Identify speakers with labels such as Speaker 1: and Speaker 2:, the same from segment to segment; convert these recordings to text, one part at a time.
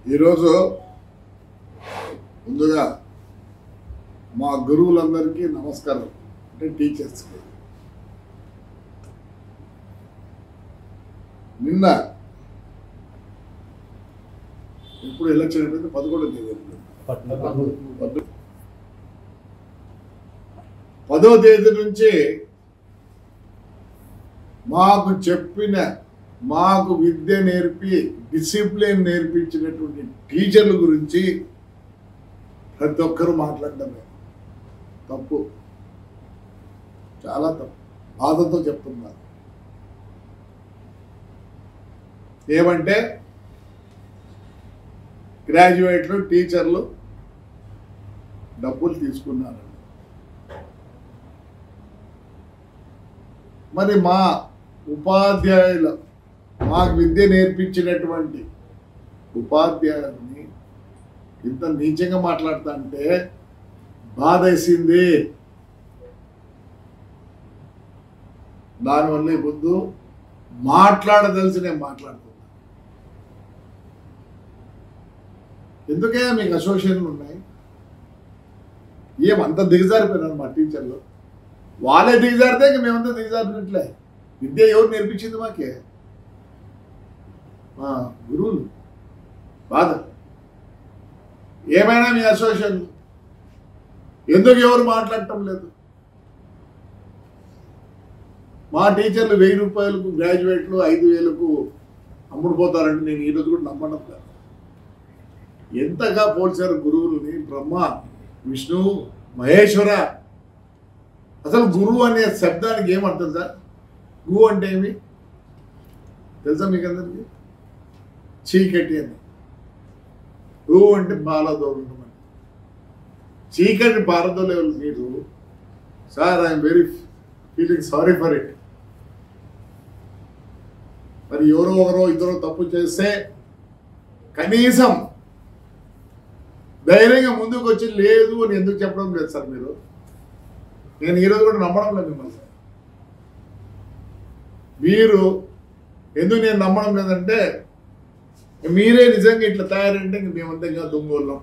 Speaker 1: ఈరోజు ముందుగా మా గురువులందరికీ నమస్కారం అంటే టీచర్స్కి నిన్న ఎప్పుడు ఎలక్షన్ అయిపోయింది పదకొండో తేదీ అయిపోయింది. పద్దు- పదో తేదీ నుంచి మాకు చెప్పిన మాకు విద్య నేర్పి డిసిప్లిన్ నేర్పించినటువంటి టీచర్ల గురించి ప్రతి ఒక్కరూ మాట్లాడటమే తప్పు చాలా తప్పు బాధతో చెప్తున్నారు ఏమంటే గ్రాడ్యుయేట్లు టీచర్లు డబ్బులు తీసుకున్నారు మరి మా ఉపాధ్యాయుల మాకు విద్య నేర్పించినటువంటి ఉపాధ్యాయుల్ని ఇంత నీచంగా మాట్లాడుతా అంటే బాధ వేసింది దానివల్ల ముందు మాట్లాడదలిసి నేను మాట్లాడుతున్నా ఎందుకే మీకు అసోసియేషన్లు ఉన్నాయి ఏమంత దిగజారిపోయినారు మా టీచర్లు వాళ్ళే దిగజారితే ఇంక మేమంతా దిగజారినట్లే విద్య ఎవరు నేర్పించింది మాకే మా గురువులు బాధ ఏమైనా మీ అసోసియేషన్ ఎందుకు ఎవరు మాట్లాడటం లేదు మా టీచర్లు వెయ్యి రూపాయలకు గ్రాడ్యుయేట్లు ఐదు వేలకు అమ్ముడుపోతారంటే నేను ఈరోజు కూడా నమ్మడం లేదు ఎంతగా పోల్చారు గురువులని బ్రహ్మ విష్ణు మహేశ్వర అసలు గురువు అనే శబ్దానికి ఏమర్థం సార్ గు అంటే ఏమి తెలుసా మీకు అందరికి చీకటి అని గు అంటే పాలదోలడం అని చీకటి పారదోలే మీరు sir I'm very feeling sorry for it మరి ఎవరో ఒకరో ఇద్దరు తప్పు చేస్తే కనీసం ధైర్యంగా ముందుకు వచ్చి లేదు అని ఎందుకు చెప్పడం లేదు సార్ మీరు నేను ఈరోజు కూడా నమ్మడం లేదు మిమ్మల్ని సార్ మీరు ఎందుకు నేను నమ్మడం లేదంటే మీరే నిజంగా ఇట్లా తయారంటే ఇంక మేమంతా ఇంకా దొంగోళ్ళం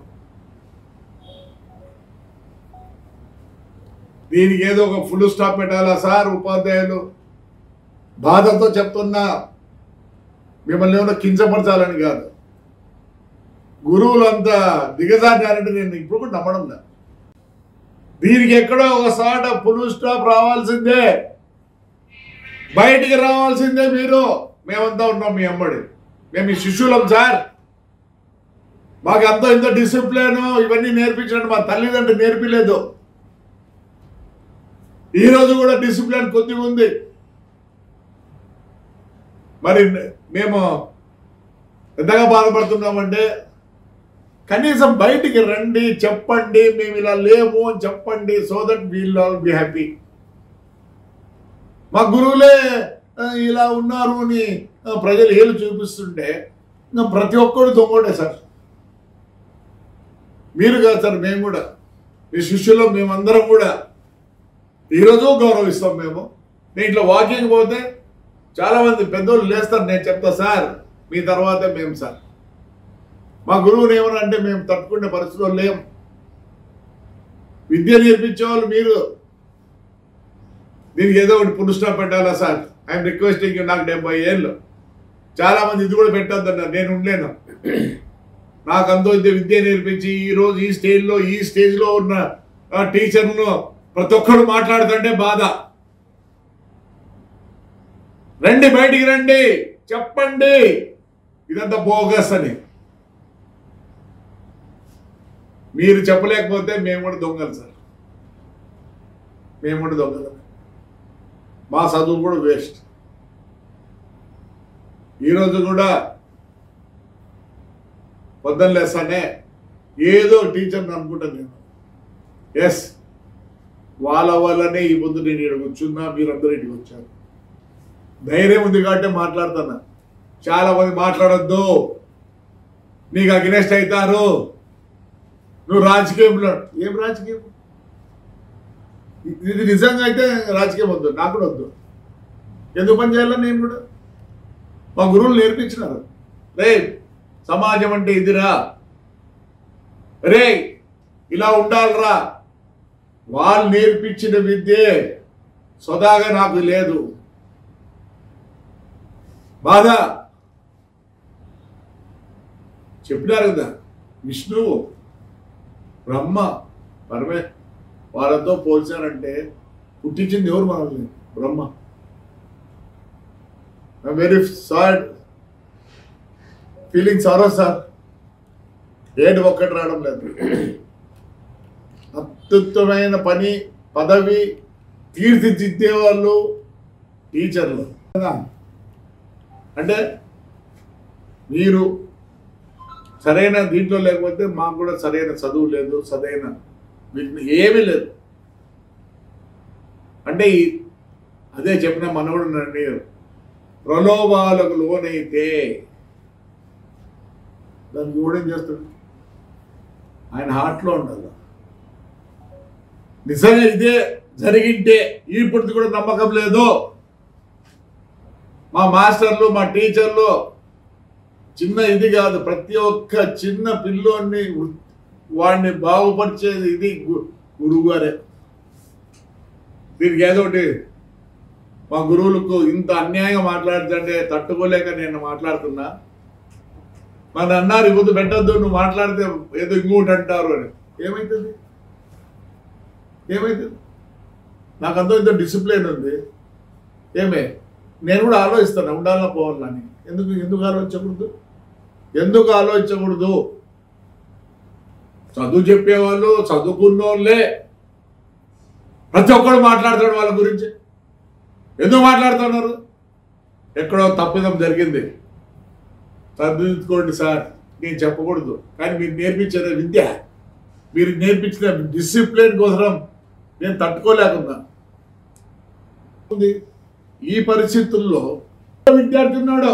Speaker 1: దీనికి ఏదో ఒక ఫుల్ స్టాప్ పెట్టాలా సార్ ఉపాధ్యాయులు బాధతో చెప్తున్నా మిమ్మల్ని ఏమైనా కించపరచాలని కాదు గురువులు అంతా దిగజారారంటే నేను ఇప్పుడు కూడా నమ్మడం లేదు దీనికి ఎక్కడో ఒక సాట ఫుల్ స్టాప్ రావాల్సిందే బయటికి రావాల్సిందే మీరు మేమంతా ఉన్నాం మీ అమ్మడి మేము మీ శిష్యులం సార్ మాకు అంత ఇంత డిసిప్లిన్ ఇవన్నీ నేర్పించినట్టు మా తల్లిదండ్రులు నేర్పిలేదు ఈ రోజు కూడా డిసిప్లిన్ కొద్దిగా ఉంది మరి మేము ఎంతగా బాధపడుతున్నామంటే కనీసం బయటికి రండి చెప్పండి మేము ఇలా లేము అని చెప్పండి so that we'll all be happy మా గురువులే ఆ, ఇలా ఉన్నారు అని ఆ, ప్రజలు ఏలు చూపిస్తుంటే ఇంకా ప్రతి ఒక్కడు దొంగోడే సార్ మీరు కాదు సార్ మేము కూడా మీ శిష్యులు మేమందరం కూడా ఈరోజు గౌరవిస్తాం మేము నేను ఇట్లా వాకింగ్ పోతే చాలా మంది పెద్దోళ్ళు లేస్తారు నేను చెప్తా సార్ మీ తర్వాతే మేము సార్ మా గురువుని ఏమన్నా అంటే మేము తట్టుకునే పరిస్థితుల్లో లేం విద్య నేర్పించే వాళ్ళు మీరు దీనికి ఏదో ఒకటి పురుషుగా పెట్టాలా సార్ ఐఎమ్ రిక్వెస్టింగ్ యూ నాకు డెబ్బై ఏళ్ళు చాలా మంది ఇది కూడా పెట్టొద్దన్నారు నేను ఉండలేను నాకు అంతో ఇంత విద్య నేర్పించి ఈ రోజు ఈ స్టేజ్లో ఈ స్టేజ్లో ఉన్న ఆ, టీచర్ను ప్రతి ఒక్కరు మాట్లాడుతుంటే బాధ రండి బయటికి రండి చెప్పండి ఇదంతా బోగస్ అని మీరు చెప్పలేకపోతే మేము కూడా దొంగలు సార్ మేము కూడా దొంగలు మా చదువు కూడా వేస్ట్ ఈరోజు కూడా పొద్దున్న లేస్తానే ఏదో టీచర్ని అనుకుంటాను నేను ఎస్ వాళ్ళ వల్లనే ఈ పొద్దు నేను ఇక్కడ కూర్చున్నా మీరందరూ ఇంటికి వచ్చారు ధైర్యం ఉంది కాబట్టి మాట్లాడుతున్నా చాలా మంది మాట్లాడొద్దు నీకు అగ్నెస్ట్ అవుతారు నువ్వు రాజకీయంలో ఏం రాజకీయం ఇది నిజంగా అయితే రాజకీయం వద్దు నాకు కూడా వద్దు ఎందుకు పని చేయాలని నేను కూడా మా గురువులు నేర్పించినారు రే సమాజం అంటే ఇదిరా రే ఇలా ఉండాలిరా వాళ్ళు నేర్పించిన విద్యే సొదాగా నాకు లేదు బాధ చెప్పినారు కదా విష్ణువు బ్రహ్మ పరమే వాళ్ళతో పోల్చారంటే పుట్టించింది ఎవరు మనల్ని Brahma very sad feeling sorrow sir ఏడు ఒక్కటి రావడం లేదు అత్యుత్తమైన పని పదవి తీర్చిదిద్దే వాళ్ళు టీచర్లు కదా అంటే మీరు సరైన దీంట్లో లేకపోతే మాకు కూడా సరైన చదువు లేదు సరైన వీటిని ఏమీ లేదు అంటే ఈ- అదే చెప్పిన మనవడు నన్ను ప్రలోభాలకు లోనైతే దానికి కూడా ఏం చేస్తాడు ఆయన హార్ట్లో ఉండాలి నిజంగా ఇదే జరిగింటే ఇప్పటికి కూడా నమ్మకం లేదు మా మాస్టర్లు మా టీచర్లు చిన్న ఇది కాదు ప్రతి ఒక్క చిన్న పిల్లోని వాడిని బాగుపరిచేది ఇది గు- గురువు గారే దీనికి ఏదో ఒకటి మా గురువులకు ఇంత అన్యాయంగా మాట్లాడుతుంటే తట్టుకోలేక నేను మాట్లాడుతున్నా మన అన్నారు ఇప్పుడు పెట్టద్దు నువ్వు మాట్లాడితే ఏదో ఇంకోటి అంటారు అని ఏమైతుంది ఏమైతుంది నాకు అంత ఇంత డిసిప్లిన్ ఉంది ఏమే నేను కూడా ఆలోచిస్తాను ఉండాలా పోవాలని ఎందుకు ఎందుకు ఆలోచించకూడదు ఎందుకు ఆలోచించకూడదు చదువు చెప్పేవాళ్ళు చదువుకున్న వాళ్ళే ప్రతి ఒక్కడు మాట్లాడతాడు వాళ్ళ గురించి ఎందుకు మాట్లాడుతున్నారు ఎక్కడో తప్పిదం జరిగింది చదువుకోండి సార్ నేను చెప్పకూడదు కానీ మీరు నేర్పించిన విద్య మీరు నేర్పించిన డిసిప్లిన్ కోసం నేను తట్టుకోలేకున్నా ఉంది. ఈ పరిస్థితుల్లో విద్యార్థి ఉన్నాడు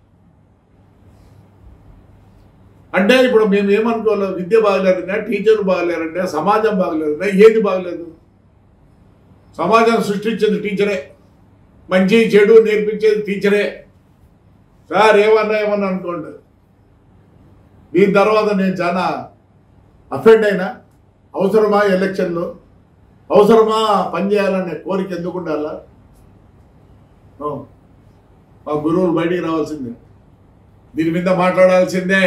Speaker 1: అంటే ఇప్పుడు మేము ఏమనుకోవాలి విద్య బాగలేదన్నా టీచర్లు బాగలేరంటే సమాజం బాగలేదన్నా ఏది బాగలేదు సమాజం సృష్టించేది టీచరే మంచి చెడు నేర్పించేది టీచరే సార్ ఏమన్నా ఏమన్నా అనుకోండి దీని తర్వాత నేను చాలా అఫెండ్ అయినా అవసరమా ఎలక్షన్లో అవసరమా పని చేయాలనే కోరిక ఎందుకు ఉండాలా ఓ, మా గురువులు బయటికి రావాల్సిందే దీని మీద మాట్లాడాల్సిందే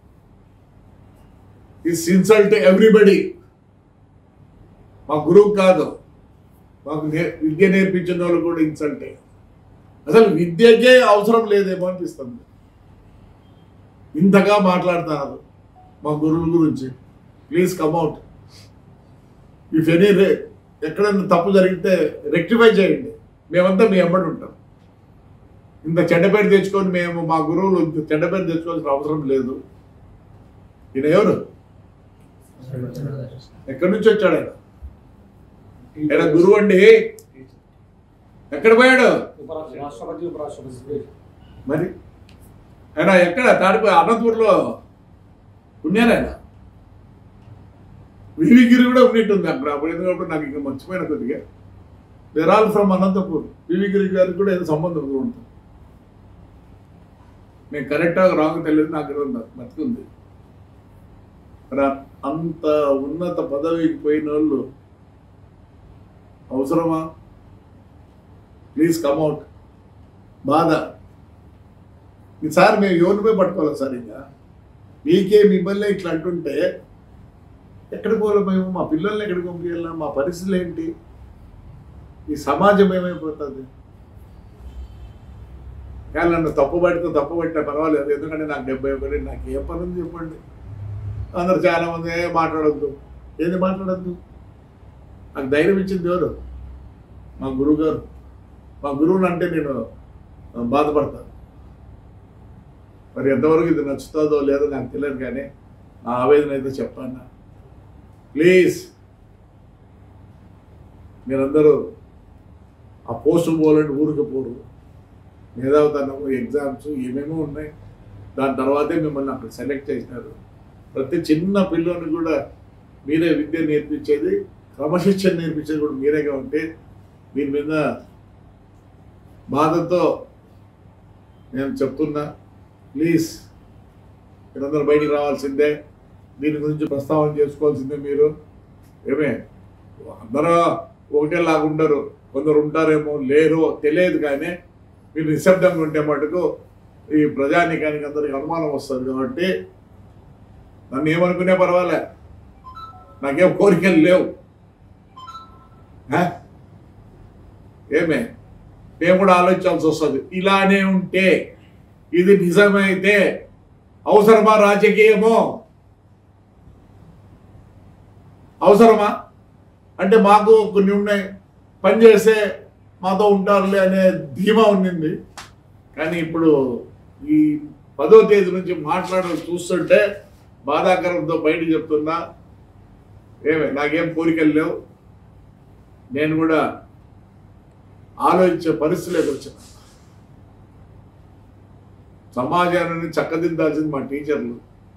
Speaker 1: ఇస్ ఇన్సల్ట్ ఎవ్రీబడి మా గురువు కాదు మాకు నే- విద్య నేర్పించిన వాళ్ళు కూడా ఇన్సల్టే అసలు విద్యకే అవసరం లేదేమో అనిపిస్తుంది ఇంతగా మాట్లాడుతున్నారు మా గురువుల గురించి ప్లీజ్ కమ్అవుట్ ఇఫ్ ఎనీ రే ఎక్కడైనా తప్పు జరిగితే రెక్టిఫై చేయండి మేమంతా మీ ఎమ్మడి ఉంటాం ఇంత చెడ్డ పేరు తెచ్చుకొని మేము మా గురువులు ఇంత చెడ్డ పేరు తెచ్చుకోవాల్సిన అవసరం లేదు ఈయన ఎవరు ఎక్కడి నుంచి వచ్చాడు ఆయన ఆయన గురువు అండి ఎక్కడ పోయాడు
Speaker 2: రాష్ట్రపతి ఉపరాష్ట్రపతి
Speaker 1: మరి ఆయన ఎక్కడ తాడిపోయి అనంతపూర్లో ఉన్నాను ఆయన వివిగిరి కూడా ఉన్నట్టుంది అక్కడ అప్పుడు ఎందుకంటే నాకు ఇంకా మర్చిపోయిన కొద్దిగా దేర్ ఆల్ ఫ్రమ్ అనంతపూర్ వివిగిరి గారికి కూడా ఏదో సంబంధం కూడా ఉంటుంది నేను కరెక్టా రాంగ్ తెలియదు నాకు తెలియదు బతుకుంది మరి అంత ఉన్నత పదవికి పోయిన వాళ్ళు అవసరమా ప్లీజ్ కమ్అవుట్ బాధ సార్ మేము ఎవరిపై పట్టుకోవాలి సార్ ఇంకా మీకే మిమ్మల్ని ఇట్లా అంటుంటే ఎక్కడికి పోవాలి మేము మా పిల్లల్ని ఎక్కడికి పంపించాలి మా పరిస్థితులు ఏంటి ఈ సమాజం ఏమైపోతుంది కానీ నన్ను తప్పు పడితే తప్పు పట్టినా పర్వాలేదు ఎందుకంటే నాకు డెబ్బై ఒకటి నాకు ఏ పని ఉంది చెప్పండి అందరు చాలా మంది "ఏ, మాట్లాడొద్దు ఏది మాట్లాడొద్దు నాకు ధైర్యం ఇచ్చింది ఎవరు మా గురువు గారు మా గురువుని అంటే నేను ఆ, బాధపడతాను మరి ఎంతవరకు ఇది నచ్చుతుందో లేదో నాకు తెలియదు కానీ నా ఆవేదన అయితే చెప్పాను ప్లీజ్ మీరందరూ ఆ పోస్ట్ పోవాలంటే ఊరికి పోరు మేధావుతనము ఎగ్జామ్స్ ఏమేమో ఉన్నాయి దాని తర్వాతే మిమ్మల్ని అక్కడ సెలెక్ట్ చేసినారు ప్రతి చిన్న పిల్లోని కూడా మీరే విద్య నేర్పించేది క్రమశిక్షణ నేర్పించేది కూడా మీరేగా ఉంటే దీని మీద బాధతో నేను చెప్తున్నా ప్లీజ్ మీరందరూ బయటికి రావాల్సిందే దీని గురించి ప్రస్తావన చేసుకోవాల్సిందే మీరు ఏమే అందరూ ఒకటేలాగా ఉండరు కొందరు ఉంటారేమో లేరో తెలియదు కానీ మీరు నిశ్శబ్దంగా ఉంటే మటుకు ఈ ప్రజానికానికి అందరికి అనుమానం వస్తుంది కాబట్టి నన్ను ఏమనుకునే పర్వాలే నాకేం కోరికలు లేవు హ? ఏమే మేము కూడా ఆలోచించాల్సి వస్తుంది ఇలానే ఉంటే ఇది నిజమైతే అవసరమా రాజకీయము అవసరమా అంటే మాకు కొన్ని ఉన్నాయి పనిచేసే మాతో ఉంటారులే అనే ధీమా ఉండింది కానీ ఇప్పుడు ఈ పదో తేదీ నుంచి మాట్లాడడం చూస్తుంటే బాధాకరంతో బయట చెప్తున్నా ఏమే నాకేం కోరికలు లేవు నేను కూడా ఆలోచించే పరిస్థితిలోకి వచ్చిన సమాజాన్ని చక్కదిద్దాల్సింది మా టీచర్లు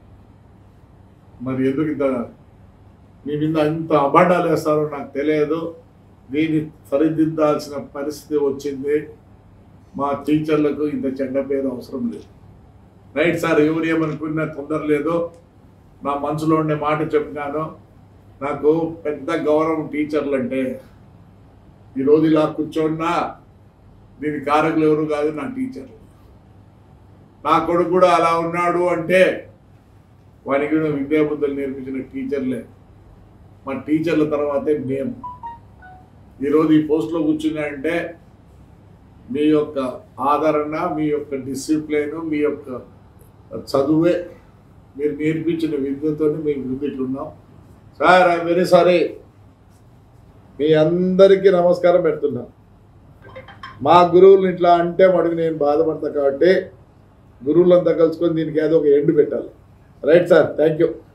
Speaker 1: మరి ఎందుకు ఇంత మీ మీద అంత అబాండాలు వేస్తారో నాకు తెలియదు దీన్ని సరిదిద్దాల్సిన పరిస్థితి వచ్చింది మా టీచర్లకు ఇంత చెడ్డ పేరు అవసరం లేదు రైట్ సార్ ఎవరు ఏమనుకున్నా తొందర లేదు నా మనసులో ఉండే మాట చెప్పినాను నాకు పెద్ద గౌరవం టీచర్లు అంటే ఈరోజు ఇలా కూర్చోన్నా దీని కారకులు ఎవరు కాదు నా టీచర్లు నా కొడుకు కూడా అలా ఉన్నాడు అంటే వానికి కూడా విద్యాబుద్ధులు నేర్పించిన టీచర్లే మా టీచర్ల తర్వాతే మేము ఈరోజు ఈ పోస్ట్లో కూర్చున్నాయంటే మీ యొక్క ఆదరణ మీ యొక్క డిసిప్లిన్ మీ యొక్క చదువే మీరు నేర్పించిన విద్యతో మేము ముందుట్లున్నాం సార్ ఐ వెరీ సారీ మీ అందరికీ నమస్కారం పెడుతున్నా మా గురువులు ఇట్లా అంటే మటుకు నేను బాధపడతా కాబట్టి గురువులంతా కలుసుకొని దీనికి ఏదో ఒక ఎండు పెట్టాలి రైట్ సార్ థ్యాంక్ యూ